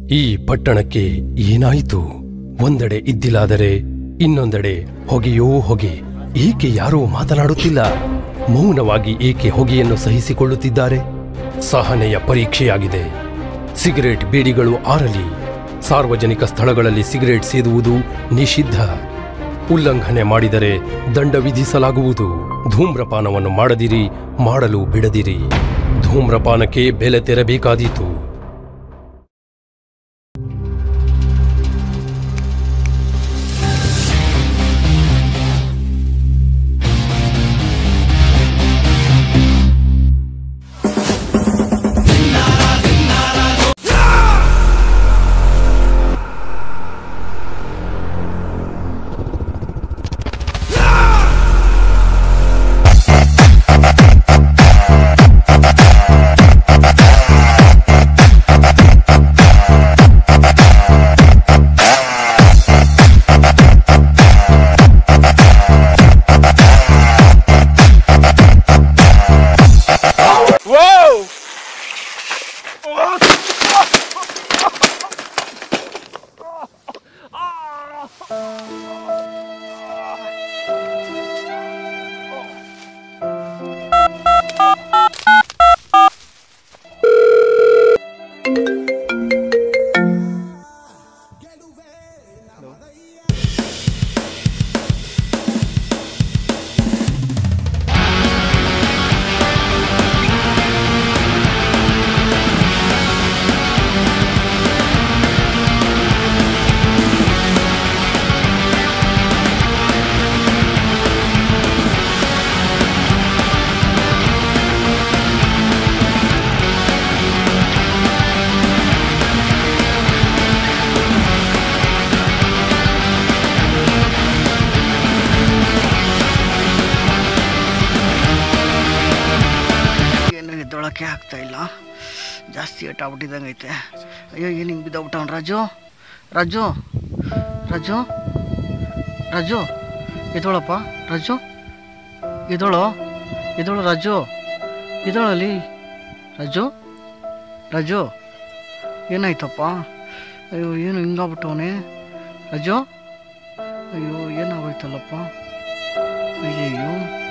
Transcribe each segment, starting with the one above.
ಈ ಪಟ್ಟಣಕ್ಕೆ ಏನಾಯಿತು ಒಂದೆಡೆ ಇದ್ದಿಲಾದರೆ ಇನ್ನೊಂದೆಡೆ ಹೊಗೆಯೋ ಹೊಗೆ ಏಕೆ ಯಾರೂ ಮಾತನಾಡುತ್ತಿಲ್ಲ ಮೌನವಾಗಿ ಏಕೆ ಹೊಗೆಯನ್ನು ಸಹಿಸಿಕೊಳ್ಳುತ್ತಿದ್ದಾರೆ ಸಹನೆಯ ಪರೀಕ್ಷೆಯಾಗಿದೆ ಸಿಗರೇಟ್ ಬೀಡಿಗಳು ಆರಲಿ ಸಾರ್ವಜನಿಕ ಸ್ಥಳಗಳಲ್ಲಿ ಸಿಗರೇಟ್ ಸೇದುವುದು ನಿಷಿದ್ಧ ಉಲ್ಲಂಘನೆ ಮಾಡಿದರೆ ದಂಡ ವಿಧಿಸಲಾಗುವುದು ಧೂಮ್ರಪಾನವನ್ನು ಮಾಡದಿರಿ ಮಾಡಲು ಬಿಡದಿರಿ ಧೂಮ್ರಪಾನಕ್ಕೆ ಬೆಲೆ ತೆರಬೇಕಾದೀತು ಏನು ಎದ್ದೊಳಕ್ಕೆ ಆಗ್ತಾ ಇಲ್ಲ ಜಾಸ್ತಿ ಏಟ್ ಆಗ್ಬಿಟ್ಟಿದ್ದಂಗೆ ಐತೆ ಅಯ್ಯೋ ಏನು ಹಿಂಗೆ ಬಿದ್ದೋಗ್ಬಿಟ್ಟವನು ರಾಜು ರಾಜು ರಾಜು ರಾಜು ಎದ್ದೋಳಪ್ಪ ರಾಜು ಎದ್ದೋಳು ಎದ್ದೋಳು ರಾಜು ಎದ್ದೋಳಲ್ಲಿ ರಾಜು ರಾಜು ಏನಾಯ್ತಪ್ಪ ಅಯ್ಯೋ ಏನು ಹಿಂಗಾಗ್ಬಿಟ್ಟವನೆ ರಾಜು ಅಯ್ಯೋ ಏನಾಗೋಯ್ತಲ್ಲಪ್ಪ ಅಯ್ಯಯ್ಯೋ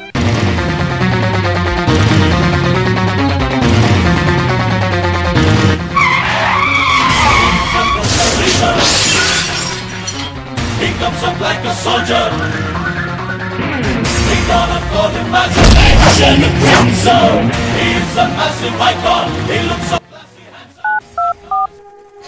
He comes up like a soldier. We gonna call him Imagination Crimson. He's a massive icon. He looks so classy, handsome.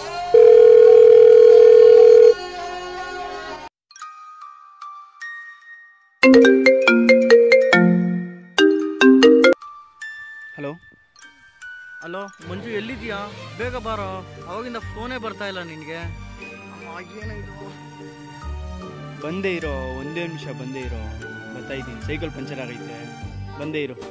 Hello hello Manju ಎಲ್ಲಿದ್ಯಾ ಬೇಗ ಬಾರೋ ಅವಾಗಿಂದ ಫೋನೇ ಬರ್ತಾ ಇಲ್ಲ ನಿನಗೆ ಏನಾಯ್ತು ಬಂದೇ ಇರೋ ಒಂದೇ ನಿಮಿಷ ಬಂದೇ ಇರೋ ಬರ್ತಾ ಇದ್ದೀನಿ ಸೈಕಲ್ ಪಂಚರ್ ಆಗೈತೆ ಬಂದೇ ಇರೋ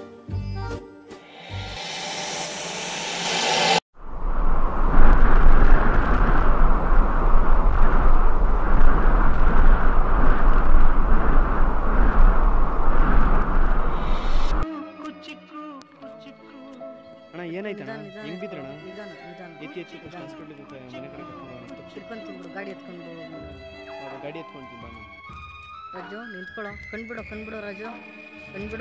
ಅಣ್ಣ ಏನಾಯ್ತಣ್ಣ ಹೆಂಗ್ ಬಿದ್ರಣ್ಣ ನಿಧಾನ ನಿಧಾನ ಎತ್ತಿ ಎತ್ತಿ ಫಸ್ಟ್ ಹಾಸ್ಪಿಟ್ಲಿಗೆ ಮನೆ ಕಡೆ ಕರ್ಕೊಂಡು ಹೋಗೋಣ. ಹಿಡ್ಕೊಂತೀನಿ ಗಾಡಿ ಎತ್ಕೊಂಡು ಅವ್ರು ಗಾಡಿ ಎತ್ಕೊಂತೀನಿ ನಾನು ರಾಜು ನಿಂತ್ಕೊಳ್ಳೋ ಕಣ್ಬಿಡು ಕಣ್ಬಿಡು ರಾಜು ಕಣ್ಬಿಡು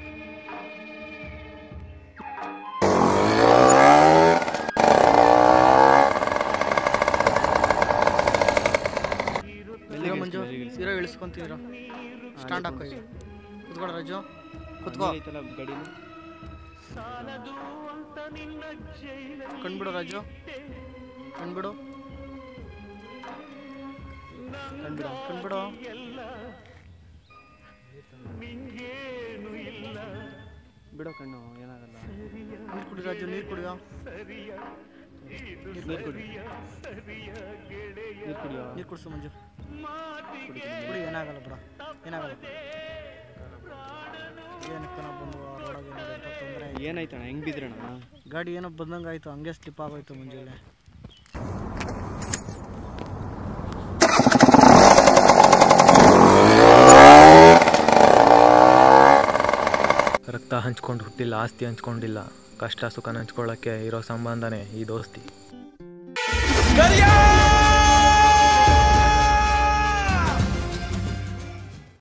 ಇರೋ ಮಂಜು ಇರೋ ಇಳಿಸ್ಕೊಂತೀರೋ ಸ್ಟ್ಯಾಂಡ್ ಹಾಕೋ ಈಗ ಕುತ್ಕೊಳ ರಾಜು ಕುತ್ಕೋ ಐತಲ್ಲ ಗಾಡಿನ ಕಣ್ಬಿಡು ರಾಜು ಕಣ್ಬಿಡು ಕಣ್ಬಿಡು ಕಣ್ಬಿಡು ಬಿಡೋ ಕಣ್ಣು ಏನಾಗಲ್ಲ ನೀರು ಕುಡಿ ರಾಜು ನೀರು ಕುಡಿಯೋ ನೀರು ಕುಡಿ ನೀರು ಕುಡಿಯೋ ನೀರು ಕುಡಿಸು ಮಂಜು ಕುಡಿ ಏನಾಗಲ್ಲ ಬಿಡ ಏನಾಗಲ್ಲ ಏನಕ್ಕೆ ನಾವು ಬಂದು ರೋಡಾಗ ತೊಂದರೆ ಏನಾಯ್ತಣ್ಣ ಹೆಂಗ್ ಬಿದ್ರಣ್ಣ ಗಾಡಿ ಏನೋ ಬಂದಂಗೆ ಆಯಿತು ಹಂಗೆ ಸ್ಲಿಪ್ ಆಗೋಯ್ತು ಮುಂಜಾನೆ ರಕ್ತ ಹಂಚ್ಕೊಂಡು ಹುಟ್ಟಿಲ್ಲ ಆಸ್ತಿ ಹಂಚ್ಕೊಂಡಿಲ್ಲ ಕಷ್ಟ ಸುಖ ಹಂಚ್ಕೊಳ್ಳೋಕ್ಕೆ ಇರೋ ಸಂಬಂಧನೇ ಈ ದೋಸ್ತಿ